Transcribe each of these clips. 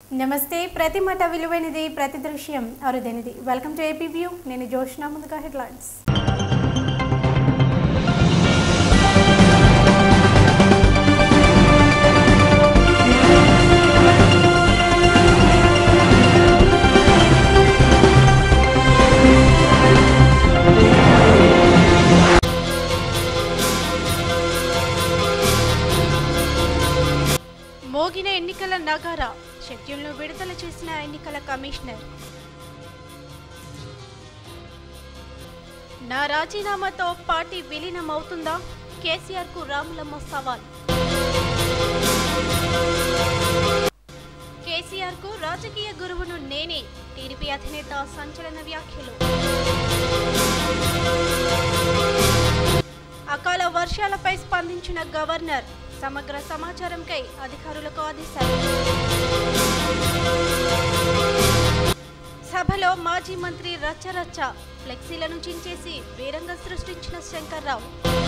నమస్తే ప్రతి మాట విలువైనది ప్రతి దృశ్యం అరుదైనది వెల్కమ్ టు ఏపీ వ్యూ నేను జోష్నా ముందుగా హెడ్లైన్స్ మోగిన ఎన్నికల నగారా షెడ్యూల్ను విడుదల చేసిన ఎన్నికల కమిషనర్ నా రాజీనామాతో పార్టీ విలీనం అవుతుందా కేసీఆర్ కు రాములమ్మ సవాల్ కేసీఆర్ కు రాజకీయ గురువును నేనే టీడీపీ అధినేత సంచలన వ్యాఖ్యలు అకాల వర్షాలపై స్పందించిన గవర్నర్ సమగ్ర సమాచారంకై అధికారులకు ఆదేశాలు సభలో మాజీ మంత్రి రచ్చరచ్చ ఫ్లెక్సీలను చించేసి వీరంగా సృష్టించిన శంకర్రావు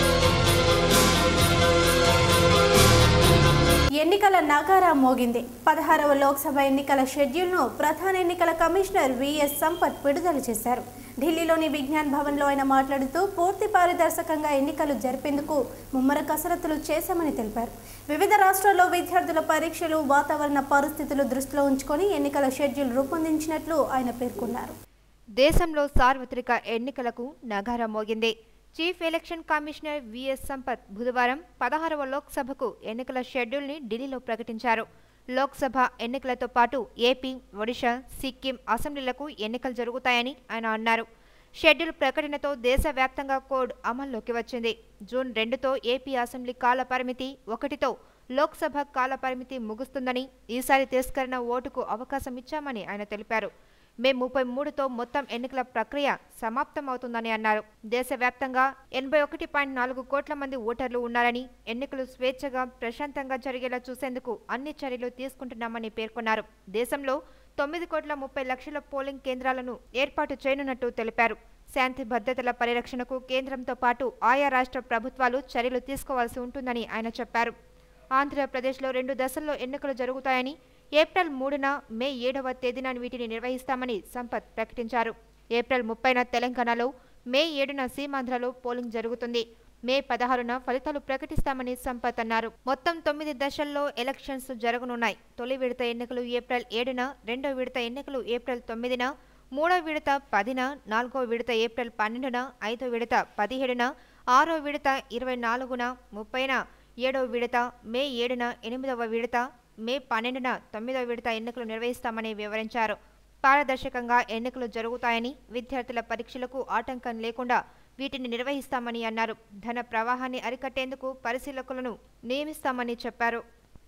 ఎన్నికల నగారా మోగింది పదహారవ లోక్సభ ఎన్నికల షెడ్యూల్ను ప్రధాన ఎన్నికల కమిషనర్ విఎస్ సంపత్ విడుదల చేశారు ఢిల్లీలోని విజ్ఞాన్ భవన్లో ఆయన మాట్లాడుతూ పూర్తి పారదర్శకంగా ఎన్నికలు జరిపేందుకు ముమ్మర కసరత్తులు చేశామని తెలిపారు వివిధ రాష్ట్రాల్లో విద్యార్థుల పరీక్షలు వాతావరణ పరిస్థితులు దృష్టిలో ఉంచుకొని ఎన్నికల షెడ్యూల్ రూపొందించినట్లు ఆయన పేర్కొన్నారు దేశంలో సార్వత్రిక ఎన్నికలకు నగారా మోగింది chief election commissioner VS Sampath బుధవారం పదహారవ లోక్సభకు ఎన్నికల షెడ్యూల్ని ఢిల్లీలో ప్రకటించారు లోక్సభ ఎన్నికలతో పాటు ఏపీ ఒడిశా సిక్కిం అసెంబ్లీలకు ఎన్నికలు జరుగుతాయని ఆయన అన్నారు షెడ్యూల్ ప్రకటనతో దేశవ్యాప్తంగా కోడ్ అమల్లోకి వచ్చింది జూన్ రెండుతో ఏపీ అసెంబ్లీ కాల పరిమితి ఒకటితో లోక్సభ కాల పరిమితి ముగుస్తుందని ఈసారి తిరస్కరణ ఓటుకు అవకాశం ఇచ్చామని ఆయన తెలిపారు మే ముప్పై మూడుతో మొత్తం ఎన్నికల ప్రక్రియ సమాప్తమవుతుందని అన్నారు దేశవ్యాప్తంగా ఎనభై ఒకటి పాయింట్ నాలుగు కోట్ల మంది ఓటర్లు ఉన్నారని ఎన్నికలు స్వేచ్ఛగా ప్రశాంతంగా జరిగేలా చూసేందుకు అన్ని చర్యలు తీసుకుంటున్నామని పేర్కొన్నారు దేశంలో తొమ్మిది కోట్ల ముప్పై లక్షల పోలింగ్ కేంద్రాలను ఏర్పాటు చేయనున్నట్టు తెలిపారు శాంతి భద్రతల పరిరక్షణకు కేంద్రంతో పాటు ఆయా రాష్ట్ర ప్రభుత్వాలు చర్యలు తీసుకోవాల్సి ఉంటుందని ఆయన చెప్పారు ఆంధ్రప్రదేశ్లో రెండు దశల్లో ఎన్నికలు జరుగుతాయని ఏప్రిల్ మూడున మే ఏడవ తేదీన వీటిని నిర్వహిస్తామని సంపత్ ప్రకటించారు ఏప్రిల్ ముప్పైన తెలంగాణలో మే ఏడున సీమాంధ్రలో పోలింగ్ జరుగుతుంది మే పదహారున ఫలితాలు ప్రకటిస్తామని సంపత్ అన్నారు మొత్తం తొమ్మిది దశల్లో ఎలక్షన్స్ జరగనున్నాయి తొలి విడత ఎన్నికలు ఏప్రిల్ ఏడున రెండో విడత ఎన్నికలు ఏప్రిల్ తొమ్మిదిన మూడో విడత పదిన నాలుగో విడత ఏప్రిల్ పన్నెండున ఐదో విడత పదిహేడున ఆరో విడత ఇరవై నాలుగున ముప్పైన ఏడవ విడత మే ఏడున ఎనిమిదవ విడత మే పన్నెండున తొమ్మిదవ విడత ఎన్నికలు నిర్వహిస్తామని వివరించారు పారదర్శకంగా ఎన్నికలు జరుగుతాయని విద్యార్థుల పరీక్షలకు ఆటంకం లేకుండా వీటిని నిర్వహిస్తామని అన్నారు ధన ప్రవాహాన్ని అరికట్టేందుకు పరిశీలకులను నియమిస్తామని చెప్పారు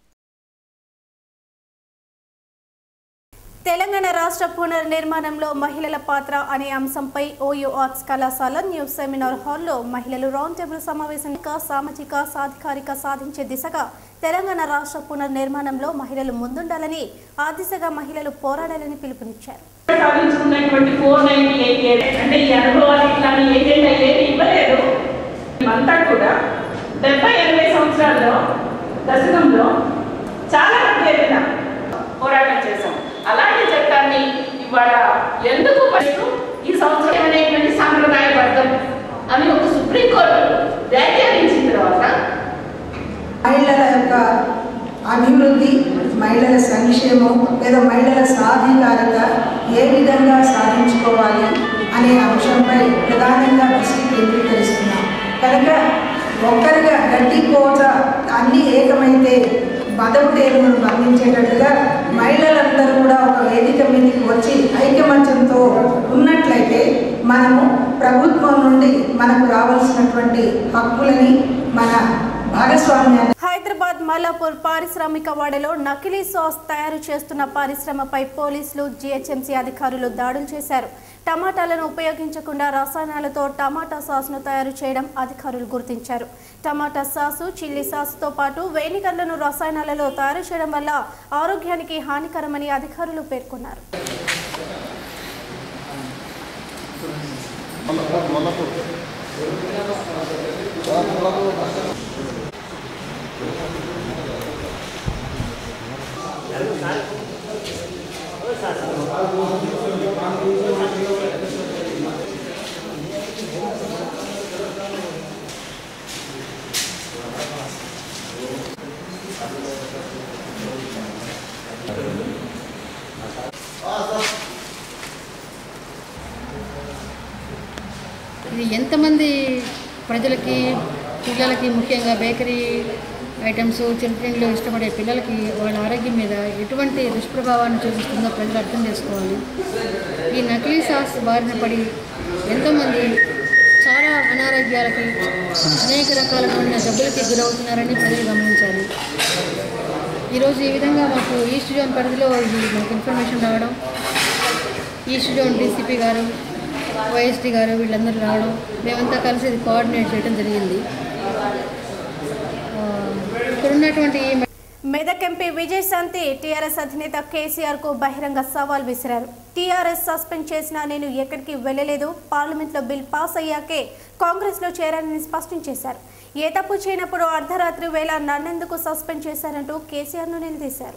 తెలంగాణ రాష్ట్ర పునర్నిర్మాణంలో మహిళల పాత్ర అనే అంశంపై ఓయూ ఆర్ట్స్ కళాశాల న్యూ సెమినార్ హాల్లో మహిళలు రౌండ్ టేబుల్ సమావేశంగా సామాజిక సాధికారిక సాధించే దిశగా తెలంగాణ రాష్ట్ర పునర్నిర్మాణంలో మహిళలు ముందుండాలని ఆ దిశగా మహిళలు పోరాడాలని పిలుపునిచ్చారు సాధించుకున్నటువంటి ఫోర్ నైన్టీ ఎయిట్ ఇయర్ అంటే ఈ అనుభవాలు ఇట్లాంటి ఏజెంట్ అయ్యేది ఇవ్వలేదు అంతా కూడా డెబ్బై ఎనభై సంవత్సరాల్లో దశకంలో చాలా మంది ఏదైనా పోరాటం చేశాం అలాంటి చట్టాన్ని ఇవాళ ఎందుకు ఫస్ట్ ఈ సంవత్సరం అనేటువంటి సాంప్రదాయబద్ధం అని ఒక సుప్రీంకోర్టు వ్యాఖ్యానించిన తర్వాత మహిళల యొక్క అభివృద్ధి మహిళల సంక్షేమం లేదా మహిళల సాధికారత ఏ విధంగా సాధించుకోవాలి అనే అంశంపై ప్రధానంగా దృష్టి కేంద్రీకరిస్తున్నాం కనుక ఒక్కరిగా గడ్డి కోట అన్నీ ఏకమైతే మదపు తేలును బంధించేటట్టుగా మహిళలందరూ కూడా ఒక వేదిక మీదకి వచ్చి ఐకమత్యంతో ఉన్నట్లయితే మనము ప్రభుత్వం నుండి మనకు రావాల్సినటువంటి హక్కులని మన భాగస్వామ్యాన్ని హైదరాబాద్ మల్లాపూర్ పారిశ్రామిక వాడలో నకిలీ సాస్ తయారు చేస్తున్న పరిశ్రమపై పోలీసులు జీహెచ్ఎంసీ అధికారులు దాడులు చేశారు టమాటాలను ఉపయోగించకుండా రసాయనాలతో టమాటా సాస్ను తయారు చేయడం అధికారులు గుర్తించారు టమాటా సాసు చిల్లీ సాసుతో పాటు వేనిగర్లను రసాయనాలలో తయారు చేయడం వల్ల ఆరోగ్యానికి హానికరమని అధికారులు పేర్కొన్నారు ఇది ఎంతమంది ప్రజలకి పిల్లలకి ముఖ్యంగా బేకరీ ఐటమ్స్ చిరుతిండ్లు ఇష్టపడే పిల్లలకి వాళ్ళ ఆరోగ్యం మీద ఎటువంటి దుష్ప్రభావాన్ని చూపిస్తుందో ప్రజలు అర్థం చేసుకోవాలి ఈ నకిలీ సాస్ బారిన పడి ఎంతోమంది చాలా అనారోగ్యాలకి అనేక రకాలైన జబ్బులకి గురవుతున్నారని ప్రజలు గమనించాలి ఈరోజు ఈ విధంగా మాకు ఈస్ట్ జోన్ పరిధిలో ఇది మాకు ఇన్ఫర్మేషన్ రావడం ఈస్ట్ జోన్ డీసీపీ గారు వైఎస్టీ గారు వీళ్ళందరూ రావడం మేమంతా కలిసి ఇది కోఆర్డినేట్ చేయడం జరిగింది ఆ, ఇక్కడ ఉన్నటువంటి ఈ మెదక్ ఎంపీ విజయశాంతి టీఆర్ఎస్ అధినేత కేసీఆర్ కు బహిరంగ సవాల్ విసిరారు టీఆర్ఎస్ సస్పెండ్ చేసినా నేను ఎక్కడికి వెళ్ళలేదు పార్లమెంట్లో బిల్ పాస్ అయ్యాకే కాంగ్రెస్ లో చేరానని స్పష్టం చేశారు ఏ తప్పు చేయనప్పుడు అర్ధరాత్రి వేళ నన్నెందుకు సస్పెండ్ చేశారంటూ కేసీఆర్ ను నిలదీశారు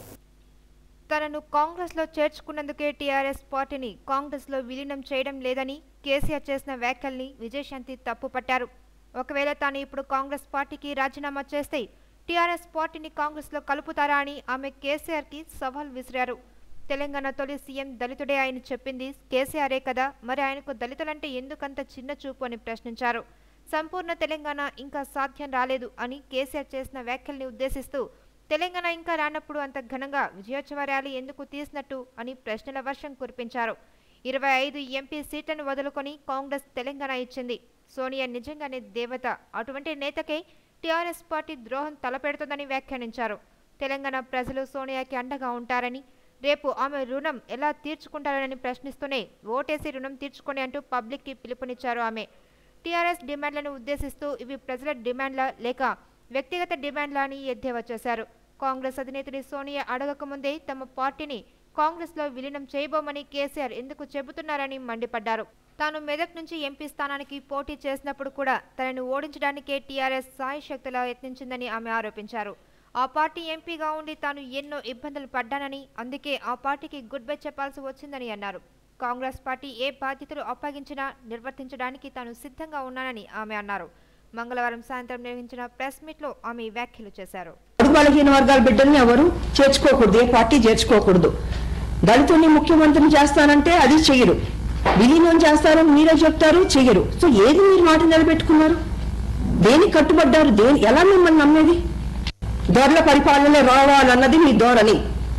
తనను కాంగ్రెస్లో చేర్చుకున్నందుకే టీఆర్ఎస్ పార్టీని కాంగ్రెస్లో విలీనం చేయడం లేదని కేసీఆర్ చేసిన వ్యాఖ్యల్ని విజయశాంతి తప్పుపట్టారు ఒకవేళ తాను ఇప్పుడు కాంగ్రెస్ పార్టీకి రాజీనామా చేస్తే టీఆర్ఎస్ పార్టీని కాంగ్రెస్లో కలుపుతారా అని ఆమె కేసీఆర్కి సవాల్ విసిరారు తెలంగాణ తొలి సీఎం దళితుడే ఆయన చెప్పింది కేసీఆరే కదా మరి ఆయనకు దళితులంటే ఎందుకంత చిన్న చూపు అని ప్రశ్నించారు సంపూర్ణ తెలంగాణ ఇంకా సాధ్యం రాలేదు అని కేసీఆర్ చేసిన వ్యాఖ్యల్ని ఉద్దేశిస్తూ తెలంగాణ ఇంకా రానప్పుడు అంత ఘనంగా విజయోత్సవ ర్యాలీ ఎందుకు తీసినట్టు అని ప్రశ్నల వర్షం కురిపించారు ఇరవై ఐదు ఎంపీ సీట్లను వదులుకొని కాంగ్రెస్ తెలంగాణ ఇచ్చింది సోనియా నిజంగానే దేవత అటువంటి నేతకే టీఆర్ఎస్ పార్టీ ద్రోహం తలపెడుతుందని వ్యాఖ్యానించారు తెలంగాణ ప్రజలు సోనియాకి అండగా ఉంటారని రేపు ఆమె రుణం ఎలా తీర్చుకుంటారని ప్రశ్నిస్తూనే ఓటేసి రుణం తీర్చుకొని అంటూ పబ్లిక్కి పిలుపునిచ్చారు ఆమె టీఆర్ఎస్ డిమాండ్లను ఉద్దేశిస్తూ ఇవి ప్రజల డిమాండ్లా లేక వ్యక్తిగత డిమాండ్లా అని ఎద్దేవా చేశారు కాంగ్రెస్ అధినేత్రి సోనియా అడగకముందే తమ పార్టీని కాంగ్రెస్లో విలీనం చేయబోమని కేసీఆర్ ఎందుకు చెబుతున్నారని మండిపడ్డారు తాను మెదక్ నుంచి ఎంపీ స్థానానికి పోటీ చేసినప్పుడు కూడా తనను ఓడించడానికే టీఆర్ఎస్ సాయి శక్తులా యత్నించిందని ఆమె ఆరోపించారు ఆ పార్టీ ఎంపీగా ఉండి తాను ఎన్నో ఇబ్బందులు పడ్డానని అందుకే ఆ పార్టీకి గుడ్ బై చెప్పాల్సి వచ్చిందని అన్నారు కాంగ్రెస్ పార్టీ ఏ బాధ్యతలు అప్పగించినా నిర్వర్తించడానికి తాను సిద్ధంగా ఉన్నానని ఆమె అన్నారు మంగళవారం సాయంత్రం నిర్వహించిన ప్రెస్ మీట్లో ఆమె ఈ వ్యాఖ్యలు చేశారు అడుగు బలహీన వర్గాల బిడ్డల్ని ఎవరు చేర్చుకోకూడదు ఏ పార్టీ చేర్చుకోకూడదు దళితుల్ని ముఖ్యమంత్రిని చేస్తానంటే అది చెయ్యరు విలీనం చేస్తారని మీరే చెప్తారు చెయ్యరు సో ఏది మీరు మాట నిలబెట్టుకున్నారు దేనికి కట్టుబడ్డారు దేని ఎలా మిమ్మల్ని నమ్మేది దొరల పరిపాలన రావాలన్నది మీ ధోరణి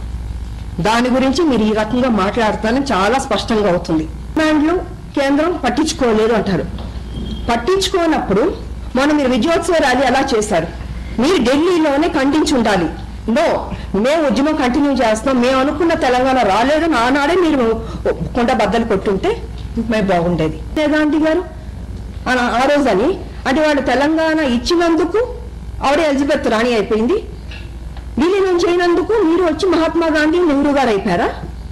దాని గురించి మీరు ఈ రకంగా మాట్లాడతానని చాలా స్పష్టంగా అవుతుంది డిమాండ్లు కేంద్రం పట్టించుకోలేదు అంటారు పట్టించుకోనప్పుడు మొన్న మీరు విజయోత్సవ ర్యాలీ ఎలా చేశారు మీరు ఢిల్లీలోనే ఖండించి ఉండాలి నో మేము ఉద్యమం కంటిన్యూ చేస్తున్నాం మేము అనుకున్న తెలంగాణ రాలేదని ఆనాడే మీరు కుండ బద్దలు కొట్టుంటే మేము బాగుండేది గాంధీ గారు ఆ- ఆ రోజని అంటే వాళ్ళు తెలంగాణ ఇచ్చినందుకు ఆవిడ ఎలిజబెత్ రాణి అయిపోయింది విలీనం చేయనందుకు మీరు వచ్చి మహాత్మా గాంధీ నెహ్రూ గారు అయిపోయారా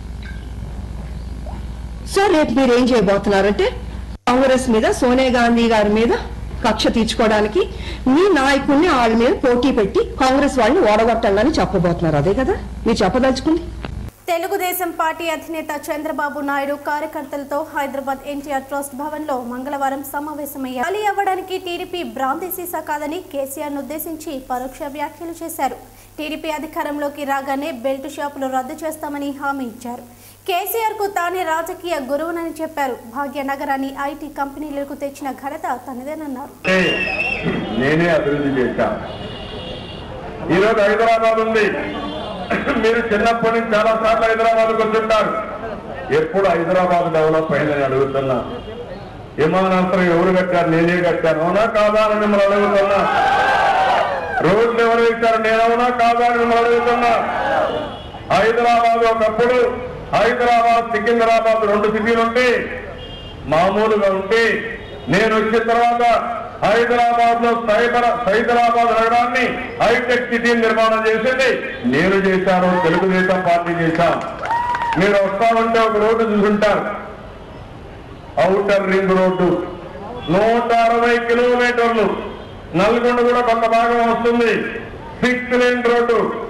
సో రేపు మీరు ఏం చేయబోతున్నారంటే కాంగ్రెస్ మీద సోనియా గాంధీ గారి మీద కక్ష తీర్చుకోవడానికి మీ నాయకుడిని వాళ్ళ మీద పోటీ పెట్టి కాంగ్రెస్ వాళ్ళని ఓడగొట్టాలని చెప్పబోతున్నారు అదే కదా మీరు చెప్పదలుచుకుంది తెలుగుదేశం పార్టీ అధినేత చంద్రబాబు నాయుడు కార్యకర్తలతో హైదరాబాద్ ఎన్టీఆర్ ట్రస్ట్ భవన్ లో మంగళవారం సమావేశమయ్యారు ఖాళీ అవ్వడానికి టీడీపీ బ్రాంతి సీసా కాదని కేసీఆర్ ఉద్దేశించి పరోక్ష వ్యాఖ్యలు చేశారు టీడీపీ అధికారంలోకి రాగానే బెల్ట్ షాపులు రద్దు చేస్తామని హామీ ఇచ్చారు కేసీఆర్ కు తానే రాజకీయ గురువునని చెప్పారు భాగ్యనగరాన్ని ఐటీ కంపెనీలకు తెచ్చిన ఘనత తనదేనన్నారు అంటే నేనే అభివృద్ధి చేశా ఈరోజు హైదరాబాద్ ఉంది మీరు చిన్నప్పటి నుంచి చాలా సార్లు హైదరాబాద్కు వచ్చుంటారు ఎప్పుడు హైదరాబాద్ డెవలప్ అయిందని అడుగుతున్నా విమానాశ్రయం ఎవరు కట్టారు నేనే కట్టాను అవునా కాదా అని మిమ్మల్ని అడుగుతున్నా రోడ్లు ఎవరు వేశారు నేనవునా కాదా అని మిమ్మల్ని అడుగుతున్నా హైదరాబాద్ ఒకప్పుడు హైదరాబాద్ సికింద్రాబాద్ రెండు సిటీలు ఉంటే మామూలుగా ఉంటే నేను వచ్చిన తర్వాత హైదరాబాద్ లో సైబర్ హైదరాబాద్ నగరాన్ని హైటెక్ సిటీ నిర్మాణం చేసింది నేను చేశాను తెలుగుదేశం పార్టీ చేశాం మీరు వస్తా ఉంటే ఒక రోడ్డు చూసుంటారు ఔటర్ రింగ్ రోడ్డు నూట అరవై కిలోమీటర్లు నల్గొండ కూడా కొంత భాగం వస్తుంది సిక్స్ లేన్ రోడ్డు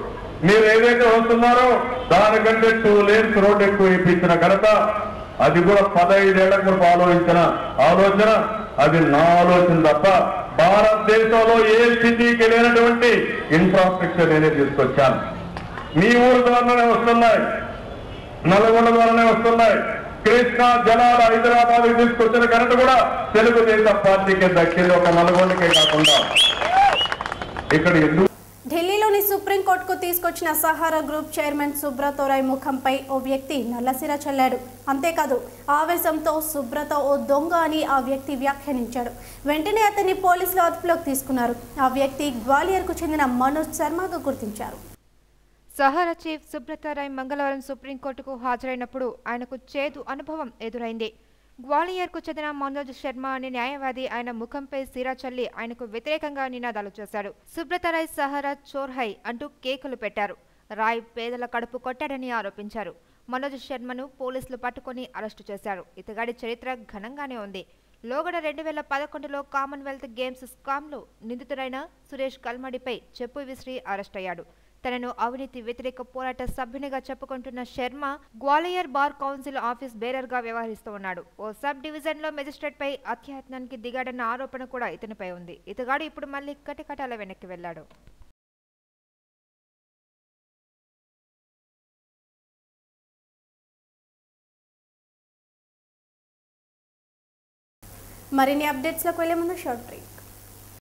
మీరు ఏదైతే వస్తున్నారో దానికంటే టూ లేన్స్ రోడ్ ఎక్కువ ఇప్పించిన ఘనత అది కూడా పదహైదేళ్ల క్రితం ఆలోచించిన ఆలోచన అది నా ఆలోచన తప్ప భారతదేశంలో ఏ స్థితికి లేనటువంటి ఇన్ఫ్రాస్ట్రక్చర్ నేనే తీసుకొచ్చాను మీ ఊరు ద్వారానే వస్తున్నాయి నల్గొండ ద్వారానే వస్తున్నాయి కృష్ణా జలాల హైదరాబాద్ తీసుకొచ్చిన కరెంట్ కూడా తెలుగుదేశం పార్టీకి దక్కింది ఒక నల్గొండకే కాకుండా ఇక్కడ ఎందుకు ఢిల్లీలోని సుప్రీంకోర్టుకు తీసుకొచ్చిన సహారా గ్రూప్ చైర్మన్ సుబ్రతో రాయ్ ముఖంపై ఓ వ్యక్తి నల్లసిర చల్లాడు అంతేకాదు ఆవేశంతో సుబ్రత ఓ దొంగ అని ఆ వ్యక్తి వ్యాఖ్యానించాడు వెంటనే అతన్ని పోలీసులు అదుపులోకి తీసుకున్నారు ఆ వ్యక్తి గ్వాలియర్కు చెందిన మనోజ్ శర్మగా గుర్తించారు సహారా చీఫ్ సుబ్రత రాయ్ మంగళవారం సుప్రీంకోర్టుకు హాజరైనప్పుడు ఆయనకు చేదు అనుభవం ఎదురైంది గ్వాలియర్కు చెందిన మనోజ్ శర్మ అనే న్యాయవాది ఆయన ముఖంపై సిరా చల్లి ఆయనకు వ్యతిరేకంగా నినాదాలు చేశాడు సుబ్రత రాయ్ సహారా చోర్ హై అంటూ కేకులు పెట్టారు రాయ్ పేదల కడుపు కొట్టాడని ఆరోపించారు మనోజ్ శర్మను పోలీసులు పట్టుకొని అరెస్టు చేశారు ఇతగాడి చరిత్ర ఘనంగానే ఉంది లోగడ రెండు వేల పదకొండులో కామన్వెల్త్ గేమ్స్ స్కామ్లో నిందితుడైన సురేష్ కల్మడిపై చెప్పు విసిరి అరెస్ట్ అయ్యాడు తనను అవినీతి వ్యతిరేక పోరాట సభ్యునిగా చెప్పుకుంటున్న Sharma Gwalior bar council office బేరర్గా వ్యవహరిస్తూ ఉన్నాడు ఓ సబ్ డివిజన్లో మెజిస్ట్రేట్ పై అత్యాయత్నానికి దిగాడన్న ఆరోపణ కూడా ఇతనిపై ఉంది ఇతగాడు ఇప్పుడు మళ్ళీ కటకటాల వెనక్కి వెళ్ళాడు మరిన్ని అప్డేట్స్లోకి వెళ్లే ముందు షార్ట్ బ్రేక్